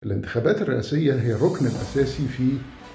الانتخابات الرئاسية هي الركن الأساسي في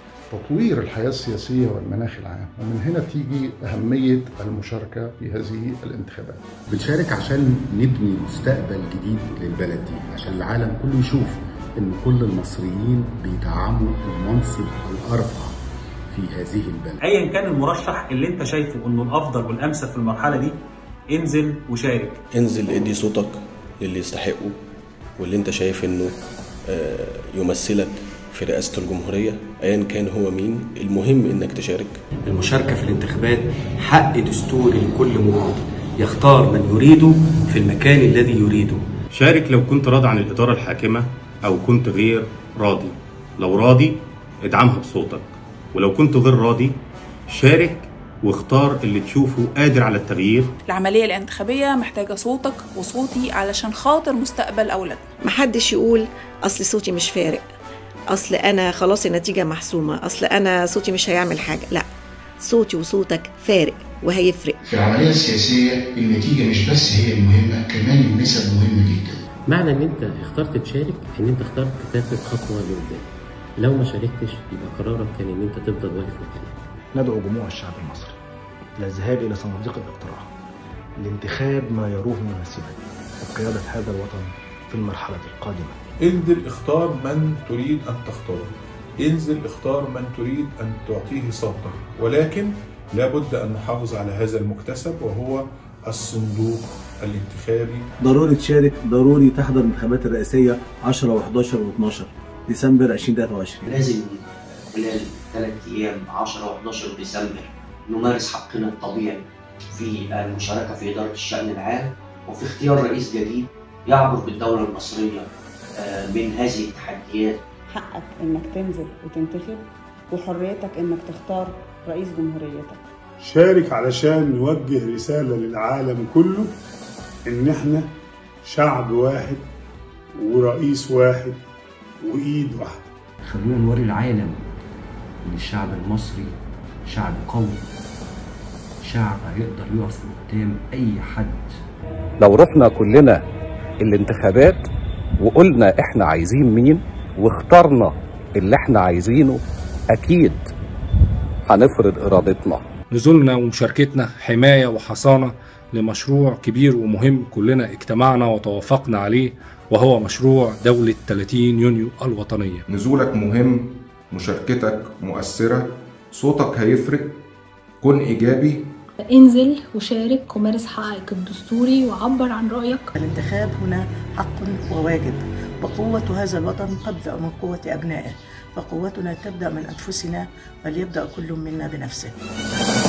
تطوير الحياة السياسية والمناخ العام ومن هنا تيجي أهمية المشاركة في هذه الانتخابات بنشارك عشان نبني مستقبل جديد للبلد دي عشان العالم كله يشوف ان كل المصريين بيدعموا المنصب الارفع في هذه البلد ايا كان المرشح اللي انت شايفه انه الافضل والامثل في المرحله دي انزل وشارك انزل ادي صوتك للي يستحقه واللي انت شايف انه آه، يمثلك في رئاسة الجمهورية أيا كان هو مين المهم إنك تشارك المشاركة في الانتخابات حق دستوري لكل مواطن يختار من يريده في المكان الذي يريده شارك لو كنت راضي عن الإدارة الحاكمة أو كنت غير راضي لو راضي ادعمها بصوتك ولو كنت غير راضي شارك واختار اللي تشوفه قادر على التغيير العملية الانتخابية محتاجة صوتك وصوتي علشان خاطر مستقبل أولادنا محدش يقول أصل صوتي مش فارق أصل أنا خلاص النتيجة محسومة أصل أنا صوتي مش هيعمل حاجة لا صوتي وصوتك فارق وهيفرق في العملية السياسية النتيجة مش بس هي المهمة كمان النسب مهمة جدا معنى ان انت اخترت تشارك ان انت اخترت تاخد خطوه لقدام لو ما شاركتش يبقى قرارك كان ان انت تفضل واقف مكانك ندعو جموع الشعب المصري إلى الذهاب إلى صناديق الاقتراع لانتخاب ما يروه مناسبا لقيادة هذا الوطن في المرحلة القادمة انزل اختار من تريد أن تختار انزل اختار من تريد أن تعطيه صوتك ولكن لابد أن نحافظ على هذا المكتسب وهو الصندوق الانتخابي ضروري تشارك ضروري تحضر الانتخابات الرئاسية 10 و11 و12 ديسمبر 2023 لازم خلال ثلاث ايام 10 و11 ديسمبر نمارس حقنا الطبيعي في المشاركه في اداره الشان العام وفي اختيار رئيس جديد يعبر بالدوله المصريه من هذه التحديات حقك انك تنزل وتنتخب وحريتك انك تختار رئيس جمهوريتك شارك علشان نوجه رسالة للعالم كله إن إحنا شعب واحد ورئيس واحد وإيد واحدة خلونا نوري العالم إن الشعب المصري شعب قوي شعب هيقدر يقف قدام أي حد لو رحنا كلنا الانتخابات وقلنا إحنا عايزين مين واخترنا اللي إحنا عايزينه أكيد هنفرض إرادتنا نزولنا ومشاركتنا حماية وحصانة لمشروع كبير ومهم كلنا اجتمعنا وتوافقنا عليه وهو مشروع دولة 30 يونيو الوطنية نزولك مهم مشاركتك مؤثرة صوتك هيفرق كن إيجابي انزل وشارك ومارس حقك الدستوري وعبر عن رأيك الانتخاب هنا حق وواجب وقوة هذا الوطن تبدأ من قوة أبنائه فقوتنا تبدأ من أنفسنا فليبدأ كل منا بنفسه